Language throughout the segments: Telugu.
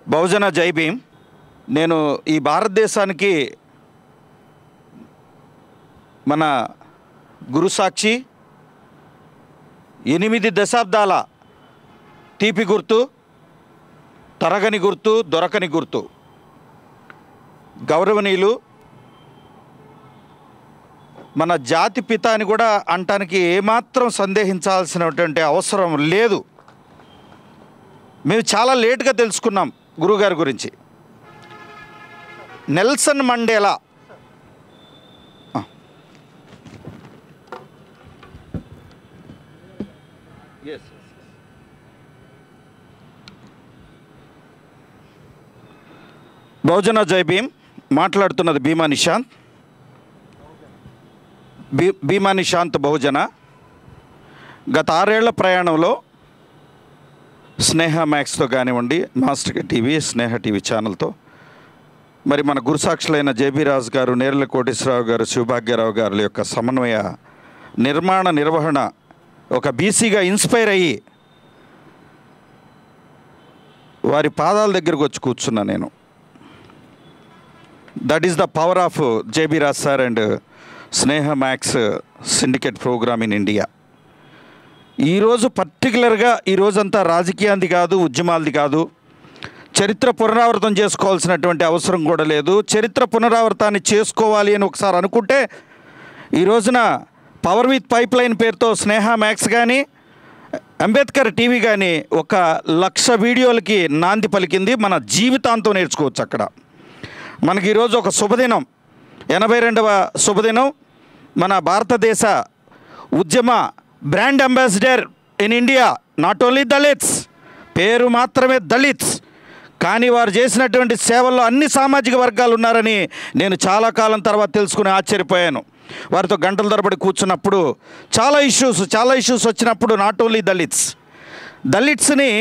బహుజన జై భీమ్ నేను ఈ భారతదేశానికి మన గురుసాక్షి ఎనిమిది దశాబ్దాల తీపి గుర్తు తరగని గుర్తు దొరకని గుర్తు గౌరవనీయులు మన జాతి పిత అని కూడా అంటానికి ఏమాత్రం సందేహించాల్సినటువంటి అవసరం లేదు మేము చాలా లేట్గా తెలుసుకున్నాం గురువుగారి గురించి నెల్సన్ మండేలా ఆ. బహుజన జై భీమ్ మాట్లాడుతున్నది భీమా నిశాంత్ భీ భీమా నిశాంత్ బహుజన గత ఆరేళ్ల ప్రయాణంలో స్నేహ మ్యాక్స్తో కానివ్వండి మాస్టర్ టీవీ స్నేహ టీవీ ఛానల్తో మరి మన గురుసాక్షులైన జేబీ రాజు గారు నేర్ల కోటేశ్వరరావు గారు శివభాగ్యరావు గారి యొక్క సమన్వయ నిర్మాణ నిర్వహణ ఒక బీసీగా ఇన్స్పైర్ అయ్యి వారి పాదాల దగ్గరకు వచ్చి కూర్చున్నా నేను that is the power of JB Raj sir and Sneha Max syndicate program in India ఈరోజు పర్టికులర్గా ఈ రోజంతా రాజకీయాది కాదు ఉద్యమాలది కాదు చరిత్ర పునరావృతం చేసుకోవాల్సినటువంటి అవసరం కూడా లేదు చరిత్ర పునరావృతాన్ని చేసుకోవాలి అని ఒకసారి అనుకుంటే ఈ రోజున పవర్ విత్ పైప్ లైన్ పేరుతో స్నేహ మ్యాక్స్ కానీ అంబేద్కర్ టీవీ కానీ ఒక లక్ష వీడియోలకి నాంది పలికింది మన జీవితాంతం నేర్చుకోవచ్చు అక్కడ మనకి ఈరోజు ఒక శుభదినం ఎనభై రెండవ శుభదినం మన భారతదేశ ఉద్యమ brand ambassador in India not only Dalits పేరు మాత్రమే దళిత్స్ కానీ వారు చేసినటువంటి సేవల్లో అన్ని సామాజిక వర్గాలు ఉన్నారని నేను చాలా కాలం తర్వాత తెలుసుకుని ఆశ్చర్యపోయాను వారితో గంటల తరబడి కూర్చున్నప్పుడు చాలా ఇష్యూస్ చాలా ఇష్యూస్ వచ్చినప్పుడు నాట్ ఓన్లీ దళిత్స్ దళిత్స్ని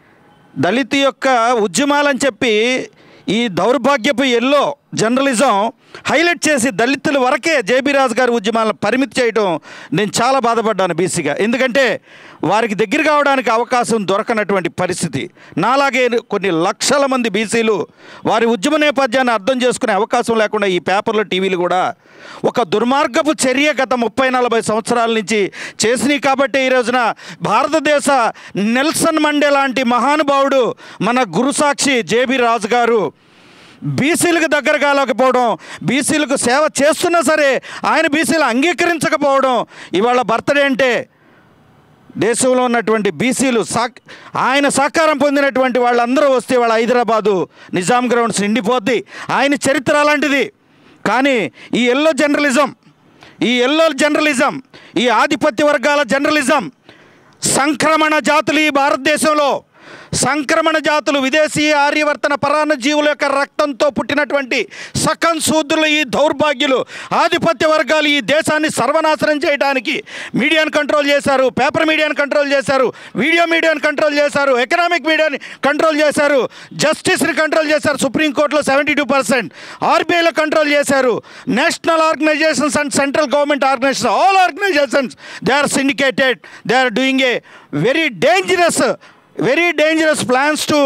దళిత్ యొక్క ఉద్యమాలని చెప్పి ఈ దౌర్భాగ్యపు ఎల్లో జర్నలిజం హైలైట్ చేసి దళితుల వరకే జేబీ రాజు గారి ఉద్యమాలను పరిమితి చేయడం నేను చాలా బాధపడ్డాను బీసీగా ఎందుకంటే వారికి దగ్గర కావడానికి అవకాశం దొరకనటువంటి పరిస్థితి నాలాగే కొన్ని లక్షల మంది బీసీలు వారి ఉద్యమ నేపథ్యాన్ని అర్థం చేసుకునే అవకాశం లేకుండా ఈ పేపర్లు టీవీలు కూడా ఒక దుర్మార్గపు చర్య గత ముప్పై నలభై సంవత్సరాల నుంచి చేసినాయి కాబట్టి ఈ రోజున భారతదేశ నెల్సన్ మండే లాంటి మహానుభావుడు మన గురుసాక్షి జేబీ రాజు గారు బీసీలకు దగ్గర కాలేకపోవడం బీసీలకు సేవ చేస్తున్నా సరే ఆయన బీసీలు అంగీకరించకపోవడం ఇవాళ బర్త్డే అంటే దేశంలో ఉన్నటువంటి బీసీలు సాక్ ఆయన సహకారం పొందినటువంటి వాళ్ళందరూ వస్తే వాళ్ళ హైదరాబాదు నిజాం గ్రౌండ్స్ నిండిపోద్ది ఆయన చరిత్ర అలాంటిది కానీ ఈ ఎల్లో జర్నలిజం ఈ ఎల్లో జర్నలిజం ఈ ఆధిపత్య వర్గాల జర్నలిజం సంక్రమణ జాతులు ఈ భారతదేశంలో సంక్రమణ జాతులు విదేశీ ఆర్యవర్తన పరాన్న జీవుల యొక్క రక్తంతో పుట్టినటువంటి సకం శూద్రులు ఈ దౌర్భాగ్యులు ఆధిపత్య వర్గాలు ఈ దేశాన్ని సర్వనాశనం చేయడానికి మీడియాను కంట్రోల్ చేశారు పేపర్ మీడియాను కంట్రోల్ చేశారు వీడియో మీడియాను కంట్రోల్ చేశారు ఎకనామిక్ మీడియాని కంట్రోల్ చేశారు జస్టిస్ని కంట్రోల్ చేశారు సుప్రీంకోర్టులో సెవెంటీ టూ పర్సెంట్ ఆర్బీఐలో కంట్రోల్ చేశారు national organisations and central government organisation all organisations they are syndicated they are doing a very dangerous very dangerous plans to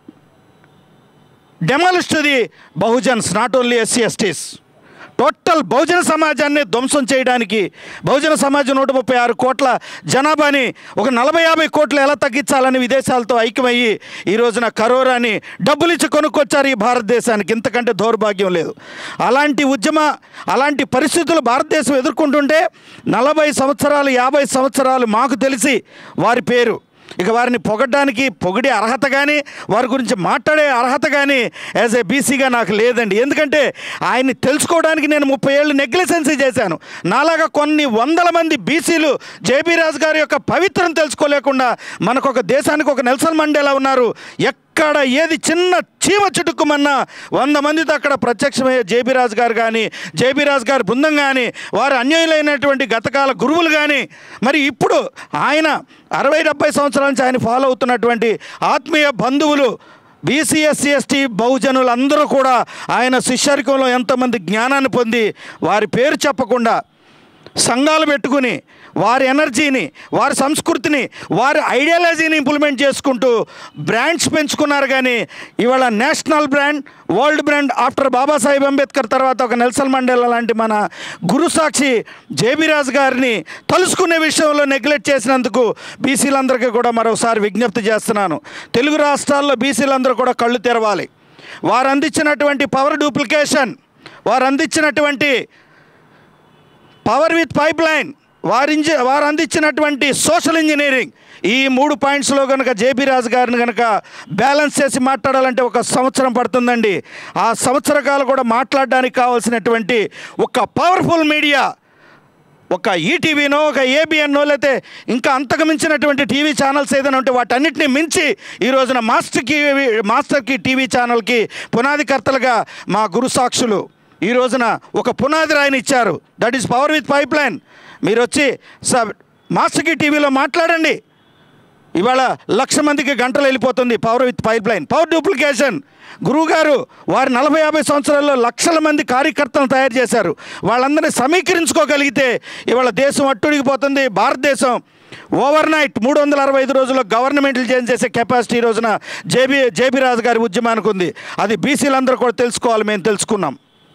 demolish to the Bahujans not only SC STs total బహుజన సమాజాన్ని ధ్వంసం చేయడానికి బహుజన సమాజం నూట ముప్పై ఆరు కోట్ల జనాభాని ఒక నలభై యాభై కోట్లు ఎలా తగ్గించాలని విదేశాలతో ఐక్యమయ్యి ఈ రోజున కరోరాని డబ్బులు ఇచ్చి కొనుక్కొచ్చారు ఈ భారతదేశానికి ఇంతకంటే దౌర్భాగ్యం లేదు అలాంటి ఉద్యమ అలాంటి పరిస్థితులు భారతదేశం ఎదుర్కొంటుంటే నలభై సంవత్సరాలు యాభై సంవత్సరాలు మాకు తెలిసి వారి పేరు ఇక వారిని పొగడ్డానికి పొగిడే అర్హత కానీ వారి గురించి మాట్లాడే అర్హత కానీ యాజ్ ఏ బీసీగా నాకు లేదండి ఎందుకంటే ఆయన్ని తెలుసుకోవడానికి నేను ముప్పై ఏళ్ళు నెగ్లిసెన్సీ చేశాను నాలాగా కొన్ని వందల మంది బీసీలు జేబీ రాజు గారి యొక్క పవిత్రం తెలుసుకోలేకుండా మనకు ఒక దేశానికి ఒక నెల్సన్ మండేలా ఉన్నారు ఎక్కడ ఏది చిన్న చీమ చుట్టుకుమన్నా వంద మందితో అక్కడ ప్రత్యక్షమయ్యే జేబీ రాజు గారు కానీ జేబీ రాజు గారి బృందం కానీ వారు అన్యాయులైనటువంటి గతకాల గురువులు కానీ మరి ఇప్పుడు ఆయన అరవై డెబ్బై సంవత్సరాల నుంచి ఆయన ఫాలో అవుతున్నటువంటి ఆత్మీయ బంధువులు బీసీ ఎస్సీ ఎస్టీ బహుజనులు అందరూ కూడా ఆయన శిష్యరికంలో ఎంతమంది జ్ఞానాన్ని పొంది వారి పేరు చెప్పకుండా సంఘాలు పెట్టుకుని వారి ఎనర్జీని వారి సంస్కృతిని వారి ఐడియాలజీని ఇంప్లిమెంట్ చేసుకుంటూ బ్రాండ్స్ పెంచుకున్నారు కానీ ఇవాళ national brand world brand after Babasaheb Ambedkar తర్వాత ఒక నెల్సన్ మండేలా లాంటి మన గురుసాక్షి జేబీరాజ్ గారిని తలుసుకునే విషయంలో నెగ్లెక్ట్ చేసినందుకు బీసీలందరికీ కూడా మరోసారి విజ్ఞప్తి చేస్తున్నాను తెలుగు రాష్ట్రాల్లో బీసీలందరూ కూడా కళ్ళు తెరవాలి వారు అందించినటువంటి పవర్ డూప్లికేషన్ వారు అందించినటువంటి పవర్ విత్ పైప్ లైన్ వారించి వారు అందించినటువంటి సోషల్ ఇంజనీరింగ్ ఈ మూడు పాయింట్స్లో కనుక జేబీ రాజు గారిని కనుక బ్యాలెన్స్ చేసి మాట్లాడాలంటే ఒక సంవత్సరం పడుతుందండి ఆ సంవత్సర కాలం కూడా మాట్లాడడానికి కావాల్సినటువంటి ఒక పవర్ఫుల్ మీడియా ఒక ఈటీవీనో ఒక ఏబిఎన్నో లేకపోతే ఇంకా అంతకు మించినటువంటి టీవీ ఛానల్స్ ఏదైనా ఉంటే వాటన్నిటిని మించి ఈ రోజున మాస్టర్కి మాస్టర్కి టీవీ ఛానల్కి పునాదికర్తలుగా మా గురు సాక్షులు ఈ రోజున ఒక పునాది రాయిని ఇచ్చారు that is power with pipeline మీరు వచ్చి స మాస్టర్కి టీవీలో మాట్లాడండి ఇవాళ లక్ష మందికి గంటలు వెళ్ళిపోతుంది power with pipeline power duplication గురువుగారు వారు నలభై యాభై సంవత్సరాల్లో లక్షల మంది కార్యకర్తలను తయారు చేశారు వాళ్ళందరినీ సమీకరించుకోగలిగితే ఇవాళ దేశం అట్టుడిగిపోతుంది భారతదేశం ఓవర్ నైట్ మూడు వందల అరవై ఐదు రోజుల్లో గవర్నమెంట్లు చేంజ్ చేసే కెపాసిటీ ఈ రోజున జేబీ జేబీ రాజు గారి ఉద్యమానికి ఉంది అది బీసీలందరూ కూడా తెలుసుకోవాలి మేము తెలుసుకున్నాం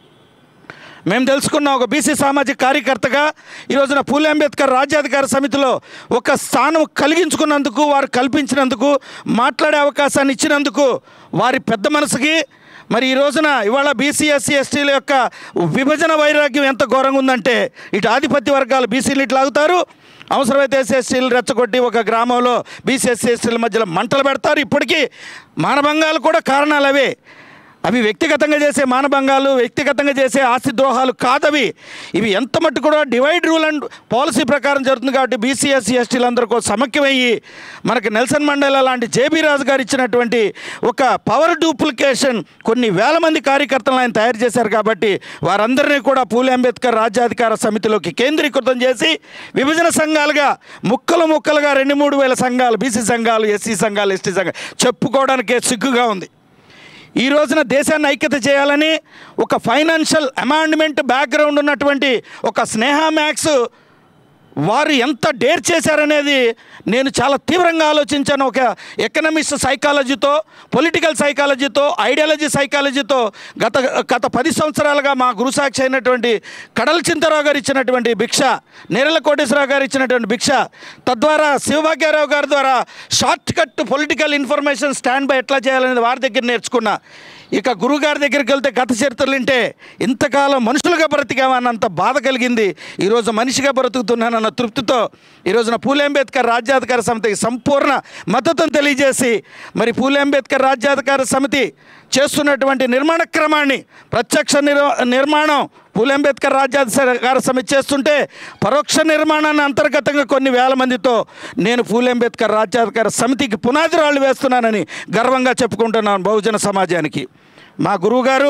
మేము తెలుసుకున్న ఒక బీసీ సామాజిక కార్యకర్తగా ఈ రోజున పూలే అంబేద్కర్ రాజ్యాధికార సమితిలో ఒక స్థానం కలిగించుకున్నందుకు వారు కల్పించినందుకు మాట్లాడే అవకాశాన్ని ఇచ్చినందుకు వారి పెద్ద మనసుకి మరి ఈ రోజున ఇవాళ బీసీ ఎస్సీ ఎస్టీల యొక్క విభజన వైరాగ్యం ఎంత ఘోరంగా ఉందంటే ఇటు ఆధిపత్య వర్గాలు బీసీలు ఇట్లా ఆగుతారు అవసరమైతే ఎస్సీ ఎస్టీలు రెచ్చగొట్టి ఒక గ్రామంలో బీసీ ఎస్సీ ఎస్టీల మధ్యలో మంటలు పెడతారు ఇప్పటికీ మానభంగాలు కూడా కారణాలు అవే అవి వ్యక్తిగతంగా చేసే మానభంగాలు వ్యక్తిగతంగా చేసే ఆస్తి ద్రోహాలు కాదవి ఇవి ఎంత మట్టు కూడా డివైడ్ రూల్ అండ్ పాలసీ ప్రకారం జరుగుతుంది కాబట్టి బీసీఎస్సీ ఎస్టీలందరూ కూడా సమైక్యమయ్యి మనకి నెల్సన్ మండేలా లాంటి జేబీ రాజు గారు ఇచ్చినటువంటి ఒక పవర్ డూప్లికేషన్ కొన్ని వేల మంది కార్యకర్తలను ఆయన తయారు చేశారు కాబట్టి వారందరినీ కూడా పూలే అంబేద్కర్ రాజ్యాధికార సమితిలోకి కేంద్రీకృతం చేసి విభజన సంఘాలుగా ముక్కలు ముక్కలుగా రెండు మూడు వేల సంఘాలు బీసీ సంఘాలు ఎస్సీ సంఘాలు ఎస్టీ సంఘాలు చెప్పుకోవడానికే సిగ్గుగా ఉంది ఈ రోజున దేశాన్ని ఐక్యత చేయాలని ఒక ఫైనాన్షియల్ అమాండ్మెంట్ బ్యాక్గ్రౌండ్ ఉన్నటువంటి ఒక స్నేహ మ్యాక్స్ వారు ఎంత డేర్ చేశారనేది నేను చాలా తీవ్రంగా ఆలోచించాను ఒక ఎకనమిస్ట్ సైకాలజీతో పొలిటికల్ సైకాలజీతో ఐడియాలజీ సైకాలజీతో గత గత పది సంవత్సరాలుగా మా గురుసాక్షి అయినటువంటి కడల చింతరావు గారు ఇచ్చినటువంటి భిక్ష నేరల కోటేశ్వరరావు గారు ఇచ్చినటువంటి భిక్ష తద్వారా శివభాగ్యారావు గారి ద్వారా shortcut political information stand by ఎట్లా చేయాలనేది వారి దగ్గర నేర్చుకున్నా ఇక గురుగారి దగ్గరికి వెళ్తే గత చరిత్రలు వింటే ఇంతకాలం మనుషులుగా బ్రతికామన్నంత బాధ కలిగింది ఈరోజు మనిషిగా బ్రతుకుతున్నానన్న తృప్తితో ఈరోజున పూలే అంబేద్కర్ రాజ్యాధికార సమితికి సంపూర్ణ మద్దతును తెలియజేసి మరి పూలే అంబేద్కర్ రాజ్యాధికార సమితి చేస్తున్నటువంటి నిర్మాణ క్రమాన్ని ప్రత్యక్ష నిర్ నిర్మాణం పూలే అంబేద్కర్ రాజ్యాధికార సమితి చేస్తుంటే పరోక్ష నిర్మాణాన్ని అంతర్గతంగా కొన్ని వేల మందితో నేను పూలే అంబేద్కర్ రాజ్యాధికార సమితికి పునాది రాళ్ళు వేస్తున్నానని గర్వంగా చెప్పుకుంటున్నాను బహుజన సమాజానికి మా గురువుగారు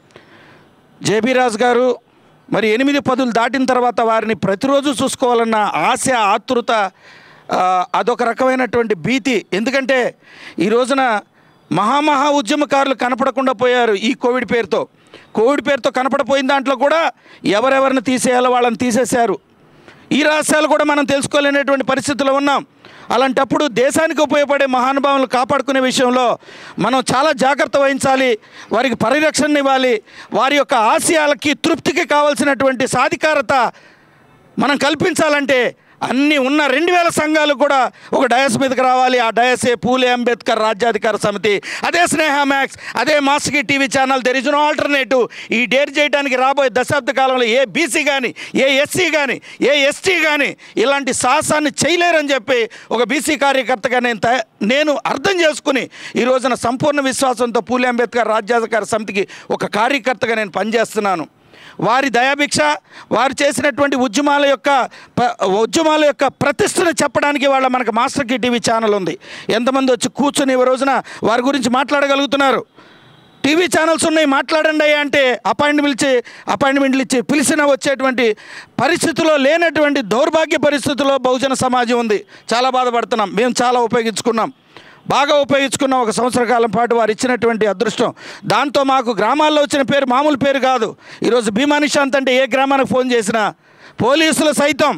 జేబీ రాజు గారు మరి ఎనిమిది పదులు దాటిన తర్వాత వారిని ప్రతిరోజు చూసుకోవాలన్న ఆశ ఆతృత ఆ, అదొక రకమైనటువంటి భీతి ఎందుకంటే ఈ రోజున మహామహా ఉద్యమకారులు కనపడకుండా పోయారు ఈ కోవిడ్ పేరుతో కోవిడ్ పేరుతో కనపడపోయిన దాంట్లో కూడా ఎవరెవరిని తీసేయాలో వాళ్ళని తీసేశారు ఈ రహస్యాలు కూడా మనం తెలుసుకోలేనటువంటి పరిస్థితిలో ఉన్నాం అలాంటప్పుడు దేశానికి ఉపయోగపడే మహానుభావులను కాపాడుకునే విషయంలో మనం చాలా జాగ్రత్త వహించాలి వారికి పరిరక్షణ ఇవ్వాలి వారి యొక్క ఆశయాలకి తృప్తికి కావాల్సినటువంటి సాధికారత మనం కల్పించాలంటే అన్నీ ఉన్న రెండు వేల సంఘాలు కూడా ఒక డయస్ మీదకి రావాలి ఆ డయసే పూలే అంబేద్కర్ రాజ్యాధికార సమితి అదే స్నేహ మ్యాక్స్ అదే మాస్కి TV channel there is no alternative ఈ డేర్ చేయడానికి రాబోయే దశాబ్ద కాలంలో ఏ బీసీ కానీ ఏ ఎస్సీ కానీ ఏ ఎస్టీ కానీ ఇలాంటి సాహసాన్ని చేయలేరని చెప్పి ఒక బీసీ కార్యకర్తగా నేను తయ- నేను అర్థం చేసుకుని ఈ రోజున సంపూర్ణ విశ్వాసంతో పూలే అంబేద్కర్ రాజ్యాధికార సమితికి ఒక కార్యకర్తగా నేను పనిచేస్తున్నాను వారి దయాభిక్ష వారు చేసినటువంటి ఉద్యమాల యొక్క ప- ఉద్యమాల యొక్క ప్రతిష్టను చెప్పడానికి వాళ్ళ మనకు మాస్టర్ కి టీవీ ఛానల్ ఉంది ఎంతమంది వచ్చి కూర్చొని ఈ రోజున వారి గురించి మాట్లాడగలుగుతున్నారు టీవీ ఛానల్స్ ఉన్నాయి మాట్లాడండి అయ్యా అంటే అపాయింట్మెంట్ ఇచ్చి అపాయింట్మెంట్లు ఇచ్చి పిలిచిన వచ్చేటువంటి పరిస్థితిలో లేనటువంటి దౌర్భాగ్య పరిస్థితుల్లో బహుజన సమాజం ఉంది చాలా బాధపడుతున్నాం మేము చాలా ఉపయోగించుకున్నాం బాగా ఉపయోగించుకున్న ఒక సంవత్సర కాలం పాటు వారు ఇచ్చినటువంటి అదృష్టం దాంతో మాకు గ్రామాల్లో వచ్చిన పేరు మామూలు పేరు కాదు ఈరోజు భీమా నిశాంత్ అంటే ఏ గ్రామానికి ఫోన్ చేసినా పోలీసులు సైతం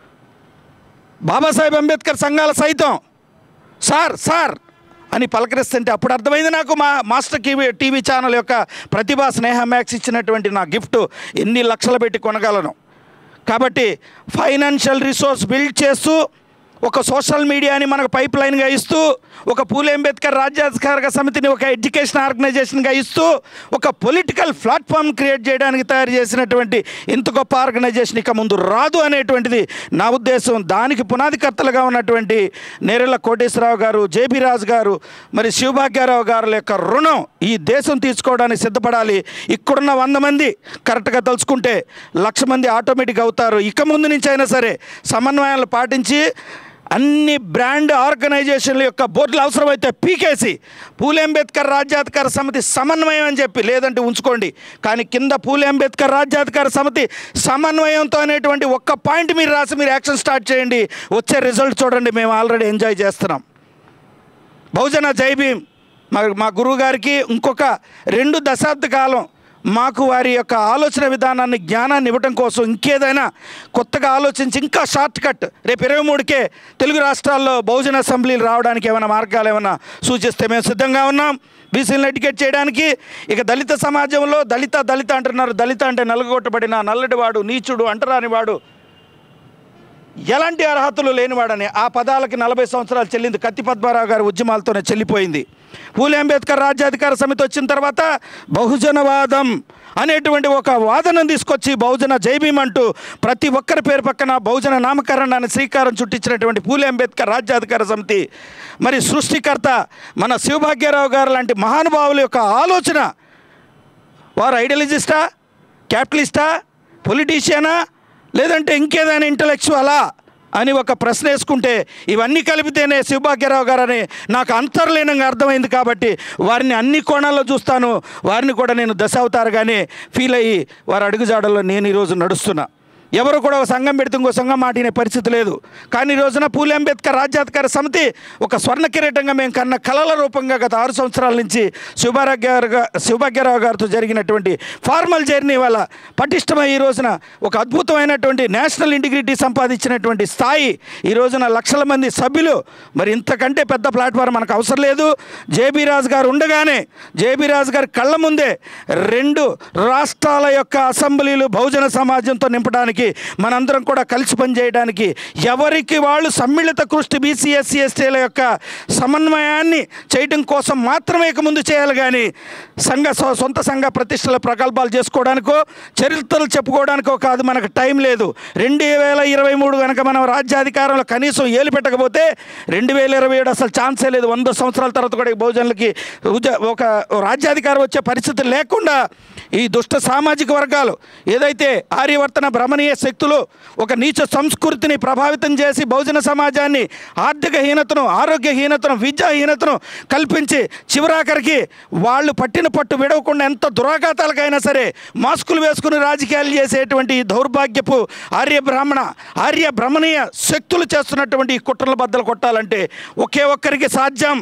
బాబాసాహెబ్ అంబేద్కర్ సంఘాల సైతం సార్ సార్ అని పలకరిస్తుంటే అప్పుడు అర్థమైంది నాకు మా మాస్టర్ టీవీ టీవీ ఛానల్ యొక్క ప్రతిభా స్నేహ మ్యాక్స్ ఇచ్చినటువంటి నా గిఫ్ట్ ఎన్ని లక్షలు పెట్టి కొనగలను కాబట్టి ఫైనాన్షియల్ రిసోర్స్ బిల్డ్ చేస్తూ ఒక సోషల్ మీడియాని మనకు పైప్ లైన్గా ఇస్తూ ఒక పూలే అంబేద్కర్ రాజ్యాధికారిక సమితిని ఒక ఎడ్యుకేషన్ ఆర్గనైజేషన్గా ఇస్తూ ఒక పొలిటికల్ ప్లాట్ఫామ్ క్రియేట్ చేయడానికి తయారు చేసినటువంటి ఇంత గొప్ప ఆర్గనైజేషన్ ఇక ముందు రాదు అనేటువంటిది నా ఉద్దేశం దానికి పునాదికర్తలుగా ఉన్నటువంటి నేరెళ్ళ కోటేశ్వరరావు గారు జేబీ రాజు గారు మరి శివభాగ్యారావు గారుల యొక్క రుణం ఈ దేశం తీసుకోవడానికి సిద్ధపడాలి ఇక్కడున్న వంద మంది కరెక్ట్గా తలుచుకుంటే లక్ష మంది ఆటోమేటిక్ అవుతారు ఇక ముందు నుంచి అయినా సరే సమన్వయాలు పాటించి అన్ని బ్రాండ్ ఆర్గనైజేషన్ల యొక్క బోర్డులు అవసరమైతే పీకేసి పూలే అంబేద్కర్ రాజ్యాధికార సమితి సమన్వయం అని చెప్పి లేదంటే ఉంచుకోండి కానీ కింద పూలే అంబేద్కర్ రాజ్యాధికార సమితి సమన్వయంతో అనేటువంటి ఒక్క పాయింట్ మీరు రాసి మీరు యాక్షన్ స్టార్ట్ చేయండి వచ్చే రిజల్ట్ చూడండి మేము ఆల్రెడీ ఎంజాయ్ చేస్తున్నాం బహుజన జై భీమ్ మా మా గురువు గారికి ఇంకొక రెండు దశాబ్ద కాలం మాకు వారి యొక్క ఆలోచన విధానాన్ని జ్ఞానాన్ని ఇవ్వటం కోసం ఇంకేదైనా కొత్తగా ఆలోచించి ఇంకా షార్ట్ కట్ రేపు ఇరవై మూడుకే తెలుగు రాష్ట్రాల్లో బహుజన అసెంబ్లీలు రావడానికి ఏమైనా మార్గాలు ఏమైనా సూచిస్తే మేము సిద్ధంగా ఉన్నాం బీసీలను ఎడ్యుకేట్ చేయడానికి ఇక దళిత సమాజంలో దళిత దళిత అంటున్నారు దళిత అంటే నలుగొట్టబడిన నల్లటివాడు నీచుడు అంటరానివాడు ఎలాంటి అర్హతలు లేనివాడని ఆ పదాలకి నలభై సంవత్సరాలు చెల్లింది కత్తి పద్మారావు గారి ఉద్యమాలతోనే చెల్లిపోయింది పూలే అంబేద్కర్ రాజ్యాధికార సమితి వచ్చిన తర్వాత బహుజనవాదం అనేటువంటి ఒక వాదనను తీసుకొచ్చి బహుజన జైభీం అంటూ ప్రతి ఒక్కరి పేరు పక్కన బహుజన నామకరణాన్ని శ్రీకారం చుట్టించినటువంటి పూలే అంబేద్కర్ రాజ్యాధికార సమితి మరి సృష్టికర్త మన శివభాగ్యరావు గారు లాంటి మహానుభావుల యొక్క ఆలోచన వారు ఐడియలజిస్టా క్యాపిటలిస్టా పొలిటీషియనా లేదంటే ఇంకేదైనా ఇంటలెక్చువలా అని ఒక ప్రశ్న వేసుకుంటే ఇవన్నీ కలిపితేనే శివభాగ్యరావు గారని నాకు అంతర్లీనంగా అర్థమైంది కాబట్టి వారిని అన్ని కోణాల్లో చూస్తాను వారిని కూడా నేను దశావతారుగానే ఫీల్ అయ్యి వారి అడుగుజాడల్లో నేను ఈరోజు నడుస్తున్నా ఎవరు కూడా ఒక సంఘం పెడితే ఇంకో సంఘం మాటినే పరిస్థితి లేదు కానీ ఈ రోజున పూలే అంబేద్కర్ రాజ్యాధికార సమితి ఒక స్వర్ణ కిరీటంగా మేము కన్న కళల రూపంగా గత ఆరు సంవత్సరాల నుంచి శివభాగ్య శివభాగ్యరావు గారితో జరిగినటువంటి ఫార్మల్ జర్నీ వల్ల పటిష్టమై ఈ రోజున ఒక అద్భుతమైనటువంటి నేషనల్ ఇంటిగ్రిటీ సంపాదించినటువంటి స్థాయి ఈ రోజున లక్షల మంది సభ్యులు మరి ఇంతకంటే పెద్ద ప్లాట్ఫామ్ మనకు అవసరం లేదు జేబీ రాజు గారు ఉండగానే జేబీ రాజు గారి కళ్ళ ముందే రెండు రాష్ట్రాల యొక్క అసెంబ్లీలు బహుజన సమాజంతో నింపడానికి మనందరం కూడా కలిసి పనిచేయడానికి ఎవరికి వాళ్ళు సమ్మిళిత కృష్టి బీసీ ఎస్సీ ఎస్టీల యొక్క సమన్వయాన్ని చేయడం కోసం మాత్రమే ఇక ముందు చేయాలి కానీ సంఘ సొ- సొంత సంఘ ప్రతిష్టల ప్రకల్పాలు చేసుకోవడానికో చరిత్రలు చెప్పుకోవడానికో కాదు మనకు టైం లేదు రెండు వేల ఇరవై మూడు కనుక మనం రాజ్యాధికారంలో కనీసం ఏలు పెట్టకపోతే రెండు వేల ఇరవై ఏడు అసలు ఛాన్సే లేదు వంద సంవత్సరాల తర్వాత కూడా ఈ బహుజనులకి ఉజ- ఒక రాజ్యాధికారం వచ్చే పరిస్థితి లేకుండా ఈ దుష్ట సామాజిక వర్గాలు ఏదైతే ఆర్యవర్తన భ్రమణీయ శక్తులు ఒక నీచ సంస్కృతిని ప్రభావితం చేసి బహుజన సమాజాన్ని ఆర్థిక హీనతను ఆరోగ్యహీనతను విద్యాహీనతను కల్పించి చివరాఖరికి వాళ్ళు పట్టిన పట్టు విడవకుండా ఎంత దురాఘాతాలకైనా సరే మాస్కులు వేసుకుని రాజకీయాలు చేసేటువంటి ఈ దౌర్భాగ్యపు ఆర్య బ్రాహ్మణ ఆర్య భ్రమణీయ శక్తులు చేస్తున్నటువంటి ఈ కుట్రల బద్దలు కొట్టాలంటే ఒకే ఒక్కరికి సాధ్యం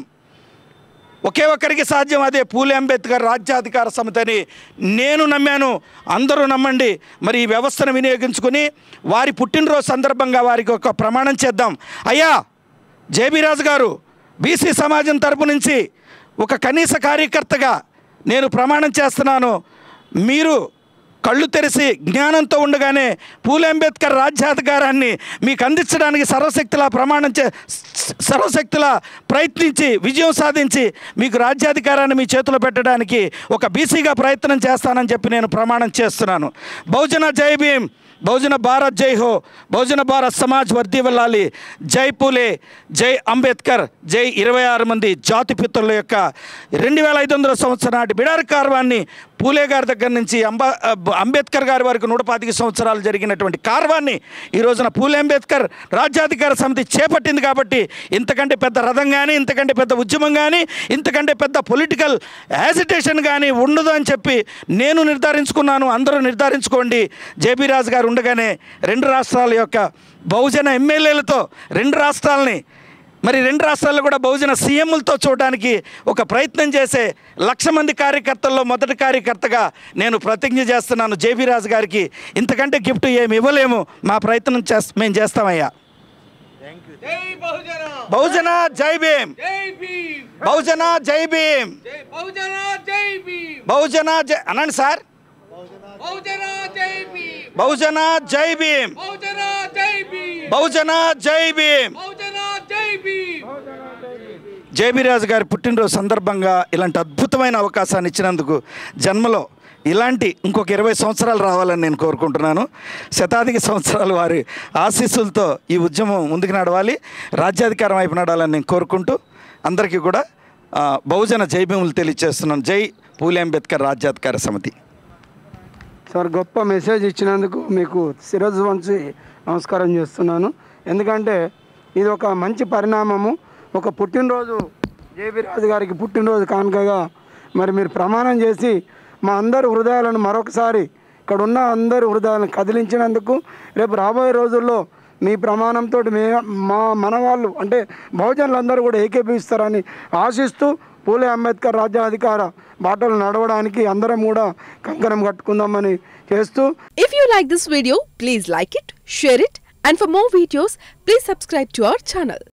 ఒకే ఒక్కరికి సాధ్యం అదే పూలే అంబేద్కర్ రాజ్యాధికార సమితి అని నేను నమ్మాను అందరూ నమ్మండి మరి ఈ వ్యవస్థను వినియోగించుకుని వారి పుట్టినరోజు సందర్భంగా వారికి ఒక ప్రమాణం చేద్దాం అయ్యా జేబీ రాజు గారు బీసీ సమాజం తరపు నుంచి ఒక కనీస కార్యకర్తగా నేను ప్రమాణం చేస్తున్నాను మీరు కళ్ళు తెరిచి జ్ఞానంతో ఉండగానే పూలే అంబేద్కర్ రాజ్యాధికారాన్ని మీకు అందించడానికి సర్వశక్తులా ప్రమాణం చే సర్వశక్తులా ప్రయత్నించి విజయం సాధించి మీకు రాజ్యాధికారాన్ని మీ చేతిలో పెట్టడానికి ఒక బీసీగా ప్రయత్నం చేస్తానని చెప్పి నేను ప్రమాణం చేస్తున్నాను బహుజన జై భీమ్ బహుజన భారత్ జై హో బహుజన భారత్ సమాజ్ వర్ధి వెళ్ళాలి జై పూలే జై అంబేద్కర్ జై ఇరవై ఆరు మంది జాతిపితరుల యొక్క రెండు వేల ఐదు వందల సంవత్సరం నాటి బిడారి కార్వాన్ని పూలే గారి దగ్గర నుంచి అంబా అంబేద్కర్ గారి వరకు నూట పాతిక సంవత్సరాలు జరిగినటువంటి కార్వాన్ని ఈ రోజున పూలే అంబేద్కర్ రాజ్యాధికార సమితి చేపట్టింది కాబట్టి ఇంతకంటే పెద్ద రథం కానీ ఇంతకంటే పెద్ద ఉద్యమం కానీ ఇంతకంటే పెద్ద పొలిటికల్ యాజిటేషన్ కానీ ఉండదు అని చెప్పి నేను నిర్ధారించుకున్నాను అందరూ నిర్ధారించుకోండి జేబీ రాజు గారు ఉండగానే రెండు రాష్ట్రాల యొక్క బహుజన ఎమ్మెల్యేలతో రెండు రాష్ట్రాలని మరి రెండు రాష్ట్రాల్లో కూడా బహుజన సీఎంలతో చూడడానికి ఒక ప్రయత్నం చేసే లక్ష మంది కార్యకర్తల్లో మొదటి కార్యకర్తగా నేను ప్రతిజ్ఞ చేస్తున్నాను జేబీ రాజు గారికి ఇంతకంటే గిఫ్ట్ ఏమి ఇవ్వలేము మా ప్రయత్నం చేస్ మేము చేస్తామయ్యా జై బహుజన బహుజన జై భీమ్ జై భీమ్ బహుజన జై భీమ్ జై బహుజన జై భీమ్ బహుజన జై అనండి సార్ బహుజన జై భీమ్ బహుజన జై భీమ్ బహుజన జై భీమ్ బహుజన జై భీమ్ బహుజన జై భీమ్ జేబీరాజు గారి పుట్టినరోజు సందర్భంగా ఇలాంటి అద్భుతమైన అవకాశాన్ని ఇచ్చినందుకు జన్మలో ఇలాంటి ఇంకొక ఇరవై సంవత్సరాలు రావాలని నేను కోరుకుంటున్నాను శతాధిక సంవత్సరాలు వారి ఆశీస్సులతో ఈ ఉద్యమం ముందుకు నడవాలి రాజ్యాధికారం వైపు నడవాలని నేను కోరుకుంటూ అందరికీ కూడా ఆ, బహుజన జైభీములు తెలియజేస్తున్నాను జై పూలే అంబేద్కర్ రాజ్యాధికార సమితి సార్ గొప్ప మెసేజ్ ఇచ్చినందుకు మీకు శిరస్సు వంచి నమస్కారం చేస్తున్నాను ఎందుకంటే ఇది ఒక మంచి పరిణామము ఒక పుట్టినరోజు జేబీ రాజు గారికి పుట్టినరోజు కానుకగా మరి మీరు ప్రమాణం చేసి మా అందరి హృదయాలను మరొకసారి ఇక్కడ ఉన్న అందరి హృదయాలను కదిలించినందుకు రేపు రాబోయే రోజుల్లో మీ ప్రమాణంతో మే మా మన వాళ్ళు అంటే బహుజనులందరూ కూడా ఏకీభవిస్తారని ఆశిస్తూ పూలే అంబేద్కర్ రాజ్యాధికార బాటలు నడవడానికి అందరం కూడా కంకణం కట్టుకుందామని చేస్తూ If you like this video, please like it, share it, and for more videos, please subscribe to our channel.